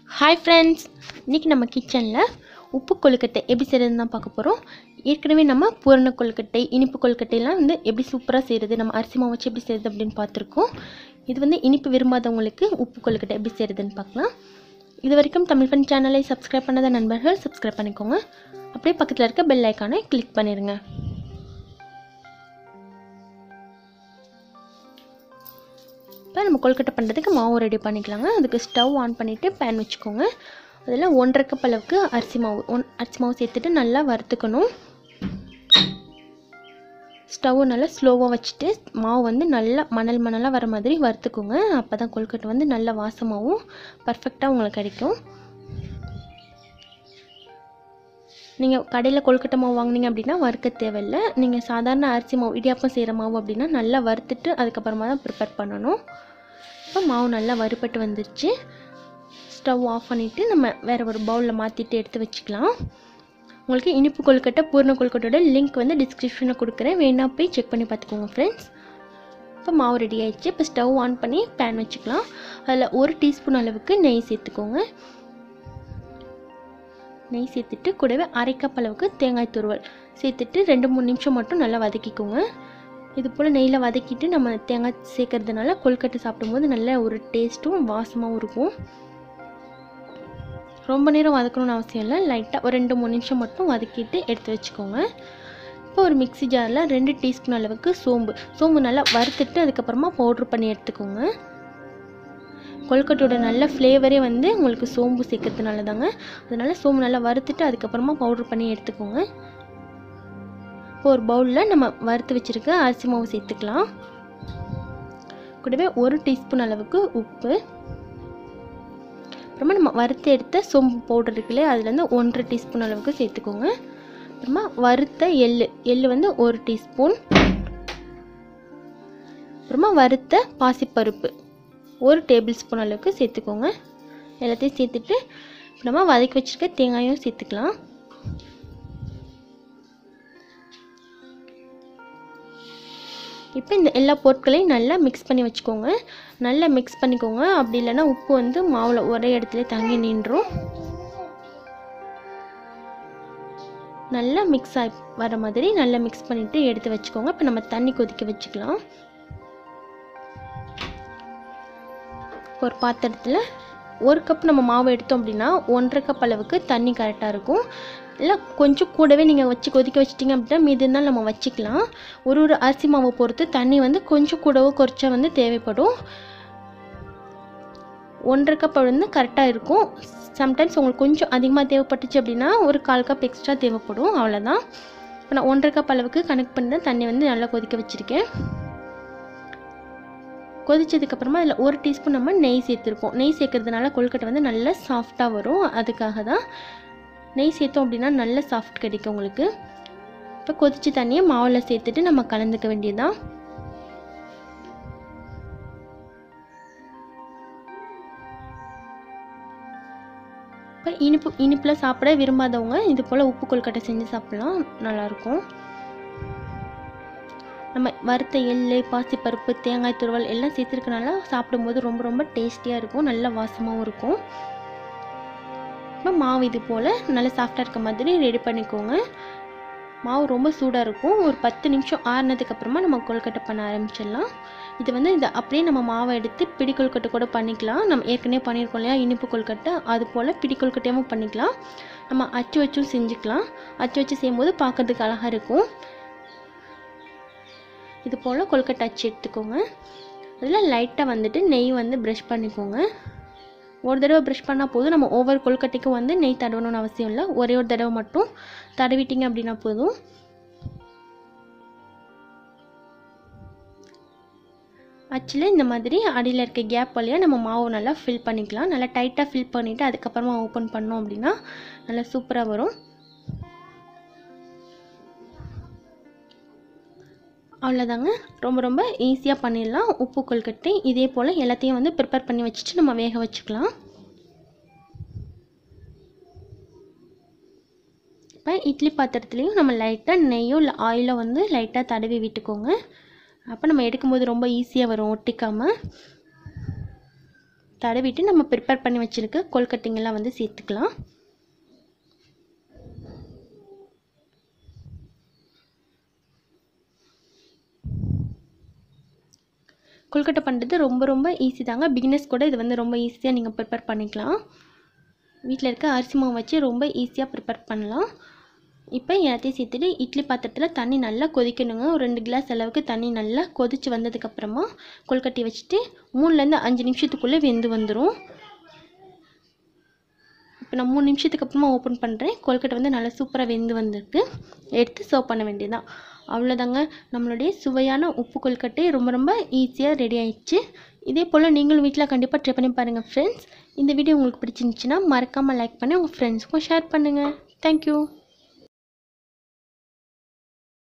hi friends இன்றைக்கி நம்ம கிச்சனில் உப்பு கொழுக்கட்டை எப்படி செய்கிறதுன்னு தான் பார்க்க போகிறோம் ஏற்கனவே நம்ம பூரண கொழுக்கட்டை இனிப்பு கொழுக்கட்டைலாம் வந்து எப்படி சூப்பராக செய்கிறது நம்ம அரிசி மாவு வச்சு எப்படி செய்கிறது அப்படின்னு பார்த்துருக்கோம் இது வந்து இனிப்பு விரும்பாதவங்களுக்கு உப்பு கொழுக்கட்டை எப்படி செய்கிறதுன்னு பார்க்கலாம் இது வரைக்கும் தமிழ் ஃபன் சேனலை சப்ஸ்கிரைப் பண்ணாத நண்பர்கள் சப்ஸ்கிரைப் பண்ணிக்கோங்க அப்படியே பக்கத்தில் இருக்க பெல் ஐக்கானை கிளிக் பண்ணிடுங்க இப்போ நம்ம கொழுக்கட்டை பண்ணுறதுக்கு மாவு ரெடி பண்ணிக்கலாங்க அதுக்கு ஸ்டவ் ஆன் பண்ணிவிட்டு பேன் வச்சுக்கோங்க அதில் ஒன்றரை கப் அளவுக்கு அரிசி மாவு ஒன் அரிசி மாவு சேர்த்துட்டு நல்லா வறுத்துக்கணும் ஸ்டவ் நல்லா ஸ்லோவாக வச்சுட்டு மாவு வந்து நல்லா மணல் மணலாக வர மாதிரி வறுத்துக்கோங்க அப்போ தான் கொழுக்கட்டை வந்து நல்ல வாசமாகவும் பர்ஃபெக்டாக உங்களுக்கு கிடைக்கும் நீங்கள் கடையில் கொழுக்கட்டை மாவு வாங்குனீங்க அப்படின்னா வறுக்க தேவையில்லை நீங்கள் சாதாரண அரிசி மாவு இடியாப்பம் செய்கிற மாவு அப்படின்னா நல்லா வறுத்துட்டு அதுக்கப்புறமா தான் ப்ரிப்பேர் பண்ணணும் இப்போ மாவு நல்லா வறுபட்டு வந்துருச்சு ஸ்டவ் ஆஃப் பண்ணிவிட்டு நம்ம வேறு ஒரு பவுலில் மாற்றிட்டு எடுத்து வச்சுக்கலாம் உங்களுக்கு இனிப்பு கொழுக்கட்டை பூர்ண கொழுக்கட்டோட லிங்க் வந்து டிஸ்கிரிப்ஷனில் கொடுக்குறேன் வேணா போய் செக் பண்ணி பார்த்துக்கோங்க ஃப்ரெண்ட்ஸ் இப்போ மாவு ரெடி ஆயிடுச்சு இப்போ ஸ்டவ் ஆன் பண்ணி பேன் வச்சுக்கலாம் அதில் ஒரு டீஸ்பூன் அளவுக்கு நெய் சேர்த்துக்கோங்க நெய் சேர்த்துட்டு கூடவே அரை கப் அளவுக்கு தேங்காய் துருவல் சேர்த்துட்டு ரெண்டு மூணு நிமிஷம் மட்டும் நல்லா வதக்கிக்கோங்க இது போல் நெய்யில் வதக்கிட்டு நம்ம தேங்காய் சேர்க்கறதுனால கொழுக்கட்டை சாப்பிடும்போது நல்ல ஒரு டேஸ்ட்டும் வாசமாகவும் இருக்கும் ரொம்ப நேரம் வதக்கணும்னு அவசியம் இல்லை லைட்டாக ஒரு ரெண்டு மூணு நிமிஷம் மட்டும் வதக்கிட்டு எடுத்து வச்சுக்கோங்க இப்போ ஒரு மிக்ஸி ஜாரில் ரெண்டு டீஸ்பூன் அளவுக்கு சோம்பு சோம்பு நல்லா வறுத்துட்டு அதுக்கப்புறமா பவுட்ரு பண்ணி எடுத்துக்கோங்க கொழுக்கட்டையோட நல்ல ஃப்ளேவரே வந்து உங்களுக்கு சோம்பு சேர்க்கறதுனால தாங்க அதனால் சோம்பு நல்லா வறுத்துட்டு அதுக்கப்புறமா பவுட்ரு பண்ணி எடுத்துக்கோங்க இப்போ ஒரு பவுலில் நம்ம வறுத்து வச்சுருக்க அரிசி மாவு சேர்த்துக்கலாம் கூடவே ஒரு டீஸ்பூன் அளவுக்கு உப்பு அப்புறமா நம்ம வறுத்து எடுத்த சோம்பு பவுடர் இருக்குல்ல அதுலேருந்து ஒன்றரை டீஸ்பூன் அளவுக்கு சேர்த்துக்கோங்க அப்புறமா வறுத்த எள்ளு எள்ளு வந்து ஒரு டீஸ்பூன் அப்புறமா வறுத்த பாசிப்பருப்பு ஒரு டேபிள் ஸ்பூன் அளவுக்கு சேர்த்துக்கோங்க எல்லாத்தையும் சேர்த்துட்டு நம்ம வதக்கி வச்சுருக்க தேங்காயும் சேர்த்துக்கலாம் இப்போ இந்த எல்லா பொருட்களையும் நல்லா மிக்ஸ் பண்ணி வச்சுக்கோங்க நல்லா மிக்ஸ் பண்ணிக்கோங்க அப்படி இல்லைன்னா உப்பு வந்து மாவில் ஒரே இடத்துல தங்கி நின்றும் நல்லா மிக்ஸ் ஆகி வர மாதிரி நல்லா மிக்ஸ் பண்ணிவிட்டு எடுத்து வச்சுக்கோங்க இப்போ நம்ம தண்ணி கொதிக்க வச்சுக்கலாம் ஒரு பாத்திரத்தில் ஒரு கப் நம்ம மாவு எடுத்தோம் அப்படின்னா ஒன்றரை கப் அளவுக்கு தண்ணி கரெக்டாக இருக்கும் இல்லை கொஞ்சம் கூடவே நீங்கள் வச்சு கொதிக்க வச்சிட்டிங்க அப்படின்னா மீது இருந்தாலும் நம்ம வச்சுக்கலாம் ஒரு ஒரு அரிசி மாவை பொறுத்து தண்ணி வந்து கொஞ்சம் கூடவோ குறைச்சா வந்து தேவைப்படும் ஒன்றரை கப் வந்து கரெக்டாக இருக்கும் சம்டைம்ஸ் உங்களுக்கு கொஞ்சம் அதிகமாக தேவைப்பட்டுச்சு அப்படின்னா ஒரு கால் கப் எக்ஸ்ட்ரா தேவைப்படும் அவ்வளோதான் இப்போ நான் ஒன்றரை கப் அளவுக்கு கனெக்ட் பண்ணி தான் தண்ணி வந்து நல்லா கொதிக்க வச்சுருக்கேன் கொதிச்சதுக்கப்புறமா அதில் ஒரு டீஸ்பூன் நம்ம நெய் சேர்த்துருக்கோம் நெய் சேர்க்கறதுனால கொழுக்கட்டை வந்து நல்லா சாஃப்டாக வரும் அதுக்காக தான் நெய் சேர்த்தோம் அப்படின்னா நல்ல சாஃப்ட் கிடைக்கும் உங்களுக்கு இப்போ கொதிச்ச தண்ணியை மாவில் சேர்த்துட்டு நம்ம கலந்துக்க வேண்டியதுதான் இப்போ இனிப்பு இனிப்பில் சாப்பிட விரும்பாதவங்க இது போல் உப்பு கொழுக்கட்டை செஞ்சு சாப்பிட்லாம் நல்லாயிருக்கும் நம்ம வறுத்த எள்ளு பாசிப்பருப்பு தேங்காய் துருவல் எல்லாம் சேர்த்துருக்கனால சாப்பிடும்போது ரொம்ப ரொம்ப டேஸ்டியாக இருக்கும் நல்ல வாசமாகவும் இருக்கும் இப்போ மாவு இது போல் நல்லா சாஃப்டாக இருக்க மாதிரி ரெடி பண்ணிக்கோங்க மாவு ரொம்ப சூடாக இருக்கும் ஒரு பத்து நிமிஷம் ஆறுனதுக்கு அப்புறமா நம்ம கொழுக்கட்டை பண்ண ஆரம்பிச்சிடலாம் இது வந்து இதை அப்படியே நம்ம மாவை எடுத்து பிடி கொழுக்கட்டை கூட பண்ணிக்கலாம் நம்ம ஏற்கனவே பண்ணியிருக்கோம் இல்லையா இனிப்பு கொழுக்கட்டை அது போல் பிடி கொழுக்கட்டையும் பண்ணிக்கலாம் நம்ம அச்சு வச்சும் செஞ்சுக்கலாம் அச்சு வச்சு செய்யும்போது பார்க்கறதுக்கு அழகாக இருக்கும் இது போல் கொழுக்கட்டை அச்சு எடுத்துக்கோங்க அதில் லைட்டாக வந்துட்டு நெய் வந்து ப்ரஷ் பண்ணிக்கோங்க ஒரு தடவை ப்ரஷ் பண்ணால் போதும் நம்ம ஒவ்வொரு கொழுக்கட்டைக்கும் வந்து நெய் தடவணும்னு அவசியம் இல்லை ஒரே ஒரு தடவை மட்டும் தடவிட்டிங்க அப்படின்னா போதும் அச்சில் இந்த மாதிரி அடியில் இருக்க கேப் வழியாக நம்ம மாவு நல்லா ஃபில் பண்ணிக்கலாம் நல்லா டைட்டாக ஃபில் பண்ணிவிட்டு அதுக்கப்புறமா ஓப்பன் பண்ணோம் அப்படின்னா நல்லா சூப்பராக வரும் அவ்வளோதாங்க ரொம்ப ரொம்ப ஈஸியாக பண்ணிடலாம் உப்பு கொழுக்கட்டை இதே போல் எல்லாத்தையும் வந்து ப்ரிப்பேர் பண்ணி வச்சுட்டு நம்ம வேக வச்சுக்கலாம் இப்போ இட்லி பாத்திரத்துலேயும் நம்ம லைட்டாக நெய்யோ இல்லை ஆயிலோ வந்து லைட்டாக தடவி விட்டுக்கோங்க அப்போ நம்ம எடுக்கும்போது ரொம்ப ஈஸியாக வரும் ஒட்டிக்காமல் தடவிட்டு நம்ம ப்ரிப்பேர் பண்ணி வச்சுருக்க கொல்கட்டைங்கெல்லாம் வந்து சேர்த்துக்கலாம் கொல்கட்டை பண்ணுறது ரொம்ப ரொம்ப ஈஸி தாங்க பிகினர்ஸ் கூட இது வந்து ரொம்ப ஈஸியாக நீங்கள் ப்ரிப்பேர் பண்ணிக்கலாம் வீட்டில் இருக்க அரிசி மாவு வச்சு ரொம்ப ஈஸியாக ப்ரிப்பேர் பண்ணலாம் இப்போ எல்லாத்தையும் சேர்த்துட்டு இட்லி பாத்திரத்தில் தண்ணி நல்லா கொதிக்கணுங்க ஒரு ரெண்டு கிளாஸ் அளவுக்கு தண்ணி நல்லா கொதித்து வந்ததுக்கப்புறமா கொல்கட்டி வச்சுட்டு மூணுலேருந்து அஞ்சு நிமிஷத்துக்குள்ளே வெந்து வந்துடும் இப்போ நான் மூணு நிமிஷத்துக்கு அப்புறமா ஓப்பன் பண்ணுறேன் கொல்கட்டை வந்து நல்லா சூப்பராக வெந்து வந்திருக்கு எடுத்து சர்வ் பண்ண வேண்டியதுதான் அவ்வளோதாங்க நம்மளுடைய சுவையான உப்பு கொல்கட்டை ரொம்ப ரொம்ப ஈஸியாக ரெடி ஆயிடுச்சு இதே போல் நீங்களும் வீட்டில் கண்டிப்பாக ட்ரை பண்ணி பாருங்கள் ஃப்ரெண்ட்ஸ் இந்த வீடியோ உங்களுக்கு பிடிச்சிருந்துச்சின்னா மறக்காமல் லைக் பண்ணி உங்கள் ஃப்ரெண்ட்ஸ்க்கும் ஷேர் பண்ணுங்கள் தேங்க்யூ